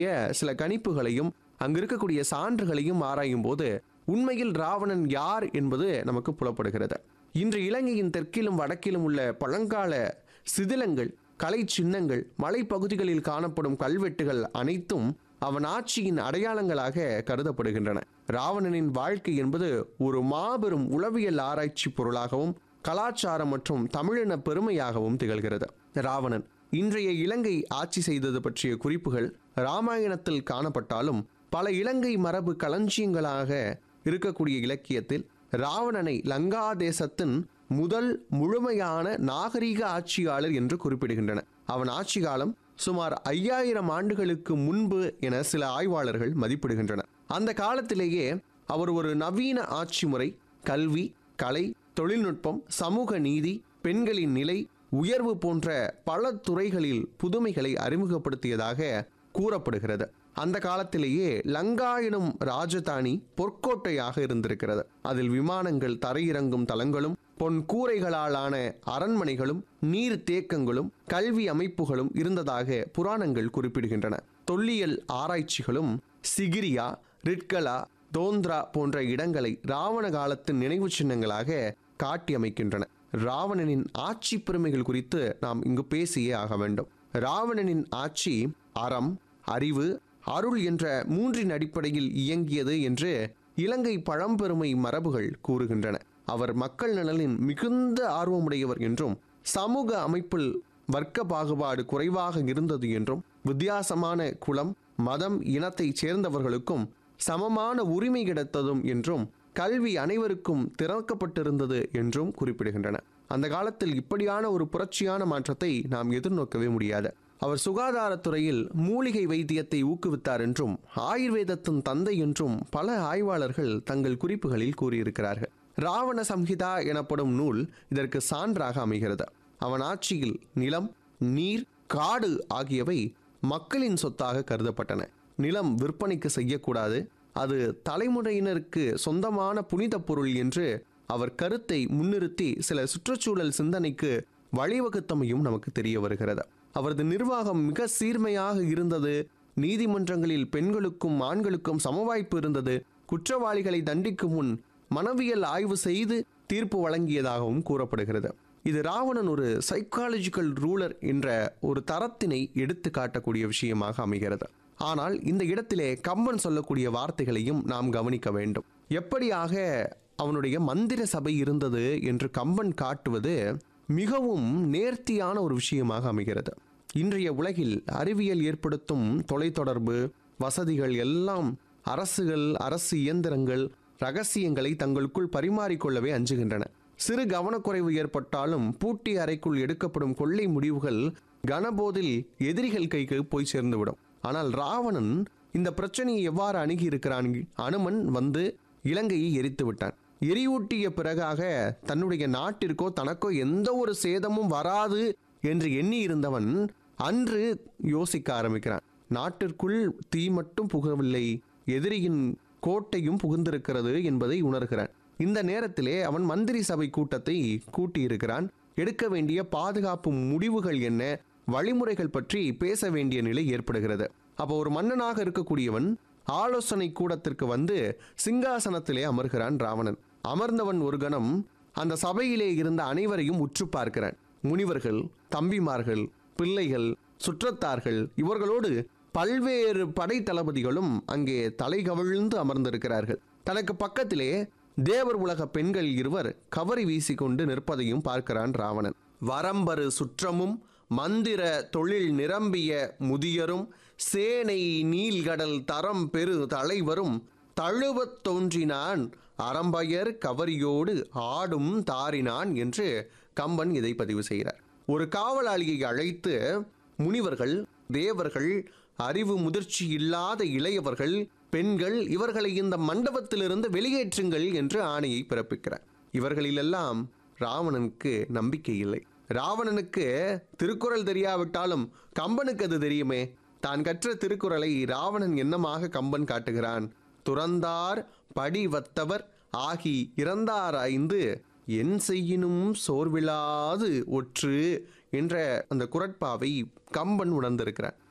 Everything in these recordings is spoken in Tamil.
சில கணிப்புகளையும் அங்கு இருக்கக்கூடிய சான்றுகளையும் ஆராயும் போது உண்மையில் ராவணன் யார் என்பது நமக்கு புலப்படுகிறது இன்று இலங்கையின் தெற்கிலும் வடக்கிலும் உள்ள பழங்கால சிதிலங்கள் கலை சின்னங்கள் மலைப்பகுதிகளில் காணப்படும் கல்வெட்டுகள் அனைத்தும் அவன் ஆட்சியின் அடையாளங்களாக கருதப்படுகின்றன ராவணனின் வாழ்க்கை என்பது ஒரு மாபெரும் உளவியல் ஆராய்ச்சி பொருளாகவும் கலாச்சாரம் மற்றும் தமிழின பெருமையாகவும் திகழ்கிறது ராவணன் இன்றைய இலங்கை ஆட்சி செய்தது பற்றிய குறிப்புகள் ராமாயணத்தில் காணப்பட்டாலும் பல இலங்கை மரபு களஞ்சியங்களாக இருக்கக்கூடிய இலக்கியத்தில் ராவணனை லங்கா தேசத்தின் முதல் முழுமையான நாகரிக ஆட்சியாளர் என்று குறிப்பிடுகின்றன அவன் ஆட்சி காலம் சுமார் ஐயாயிரம் ஆண்டுகளுக்கு முன்பு என சில ஆய்வாளர்கள் மதிப்பிடுகின்றனர் அந்த காலத்திலேயே அவர் ஒரு நவீன ஆட்சி முறை கல்வி கலை தொழில்நுட்பம் சமூக நீதி பெண்களின் நிலை உயர்வு போன்ற பல துறைகளில் புதுமைகளை அறிமுகப்படுத்தியதாக கூறப்படுகிறது அந்த காலத்திலேயே லங்கா எனும் ராஜதானி பொற்கோட்டையாக இருந்திருக்கிறது அதில் விமானங்கள் தரையிறங்கும் தளங்களும் பொன் கூரைகளாலான அரண்மனைகளும் நீர் தேக்கங்களும் கல்வி அமைப்புகளும் இருந்ததாக புராணங்கள் குறிப்பிடுகின்றன தொல்லியல் ஆராய்ச்சிகளும் சிகிரியா ரிட்கலா தோந்திரா போன்ற இடங்களை ராவண காலத்தின் நினைவு சின்னங்களாக காட்டி அமைக்கின்றன ராவணனின் ஆட்சி பெருமைகள் குறித்து நாம் இங்கு பேசியே ஆக வேண்டும் ராவணனின் ஆட்சி அறம் அறிவு அருள் என்ற மூன்றின் அடிப்படையில் இயங்கியது என்று இலங்கை பழம்பெருமை மரபுகள் கூறுகின்றன அவர் மக்கள் நலனின் மிகுந்த ஆர்வமுடையவர் என்றும் சமூக அமைப்பில் வர்க்க பாகுபாடு குறைவாக இருந்தது என்றும் வித்தியாசமான குலம் மதம் இனத்தைச் சேர்ந்தவர்களுக்கும் சமமான உரிமை கிடைத்ததும் என்றும் கல்வி அனைவருக்கும் திறக்கப்பட்டிருந்தது என்றும் குறிப்பிடுகின்றன அந்த காலத்தில் இப்படியான ஒரு புரட்சியான மாற்றத்தை நாம் எதிர்நோக்கவே முடியாது அவர் சுகாதாரத்துறையில் மூலிகை வைத்தியத்தை ஊக்குவித்தார் என்றும் ஆயுர்வேதத்தின் தந்தை என்றும் பல ஆய்வாளர்கள் தங்கள் குறிப்புகளில் கூறியிருக்கிறார்கள் ராவண சம்ஹிதா எனப்படும் நூல் இதற்கு சான்றாக அமைகிறது அவன் ஆட்சியில் நிலம் நீர் காடு ஆகியவை மக்களின் சொத்தாக கருதப்பட்டன நிலம் விற்பனைக்கு செய்யக்கூடாது அது தலைமுறையினருக்கு சொந்தமான புனித பொருள் என்று அவர் கருத்தை முன்னிறுத்தி சில சுற்றுச்சூழல் சிந்தனைக்கு வழிவகுத்தமையும் நமக்கு தெரிய வருகிறது அவரது நிர்வாகம் மிக சீர்மையாக இருந்தது நீதிமன்றங்களில் பெண்களுக்கும் ஆண்களுக்கும் சமவாய்ப்பு இருந்தது குற்றவாளிகளை தண்டிக்கும் முன் மனவியல் ஆய்வு செய்து தீர்ப்பு வழங்கியதாகவும் கூறப்படுகிறது இது ராவணன் ஒரு சைக்காலஜிக்கல் ரூலர் என்ற ஒரு தரத்தினை எடுத்து காட்டக்கூடிய விஷயமாக அமைகிறது ஆனால் இந்த இடத்திலே கம்பன் சொல்லக்கூடிய வார்த்தைகளையும் நாம் கவனிக்க வேண்டும் எப்படியாக அவனுடைய மந்திர சபை இருந்தது என்று கம்பன் காட்டுவது மிகவும் நேர்த்தியான ஒரு விஷயமாக அமைகிறது இன்றைய உலகில் அறிவியல் ஏற்படுத்தும் தொலைத்தொடர்பு வசதிகள் எல்லாம் அரசுகள் அரசு இயந்திரங்கள் ரகசியங்களை தங்களுக்குள் பரிமாறிக்கொள்ளவே அஞ்சுகின்றன சிறு கவனக்குறைவு ஏற்பட்டாலும் பூட்டி அறைக்குள் எடுக்கப்படும் கொள்ளை முடிவுகள் கனபோதில் எதிரிகள் கைக்கு போய் சேர்ந்துவிடும் ஆனால் ராவணன் இந்த பிரச்சனையை எவ்வாறு அணுகி இருக்கிறான் அனுமன் வந்து இலங்கையை எரித்து விட்டான் எரியூட்டிய பிறகாக தன்னுடைய நாட்டிற்கோ தனக்கோ எந்த ஒரு சேதமும் வராது என்று எண்ணி இருந்தவன் அன்று யோசிக்க ஆரம்பிக்கிறான் நாட்டிற்குள் தீ மட்டும் புகவில்லை எதிரியின் கோட்டையும் புகுந்திருக்கிறது என்பதை உணர்கிறான் இந்த நேரத்திலே அவன் மந்திரி சபை கூட்டத்தை கூட்டியிருக்கிறான் எடுக்க வேண்டிய பாதுகாப்பு முடிவுகள் என்ன வழிமுறைகள் பற்றி பேச வேண்டிய நிலை ஏற்படுகிறது அப்போ ஒரு மன்னனாக இருக்கக்கூடியவன் ஆலோசனை கூடத்திற்கு வந்து சிங்காசனத்திலே அமர்கிறான் ராவணன் அமர்ந்தவன் ஒரு கணம் அந்த சபையிலே இருந்த அனைவரையும் உற்று பார்க்கிறான் முனிவர்கள் தம்பிமார்கள் பிள்ளைகள் சுற்றத்தார்கள் இவர்களோடு பல்வேறு படை தளபதிகளும் அங்கே தலை கவிழ்ந்து அமர்ந்திருக்கிறார்கள் தனக்கு பக்கத்திலே தேவர் உலக பெண்கள் இருவர் கவரி வீசிக்கொண்டு நிற்பதையும் பார்க்கிறான் ராவணன் வரம்பரு சுற்றமும் மந்திர தொழில் நிரம்பிய முதியரும் சேனை நீல்கடல் தரம் பெரு தலைவரும் தழுவத் தோன்றினான் அறம்பயர் கவரியோடு ஆடும் தாரினான் என்று கம்பன் இதை பதிவு செய்கிறார் ஒரு காவலாளியை அழைத்து முனிவர்கள் தேவர்கள் அறிவு முதிர்ச்சி இல்லாத இளையவர்கள் பெண்கள் இவர்களை இந்த மண்டபத்திலிருந்து வெளியேற்றுங்கள் என்று ஆணையை பிறப்பிக்கிறார் இவர்களிலெல்லாம் ராவணனுக்கு நம்பிக்கை இல்லை ராவணனுக்கு திருக்குறள் தெரியாவிட்டாலும் கம்பனுக்கு அது தெரியுமே தான் கற்ற திருக்குறளை ராவணன் என்னமாக கம்பன் காட்டுகிறான் துறந்தார் படி வத்தவர் ஆகி இறந்தார் ஐந்து என் செய்யினும் சோர்விலாது ஒற்று என்ற அந்த குரட்பாவை கம்பன் உணர்ந்திருக்கிறார்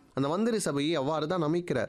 அந்த மந்திரி சபையை அவ்வாறு தான் அமைக்கிறார்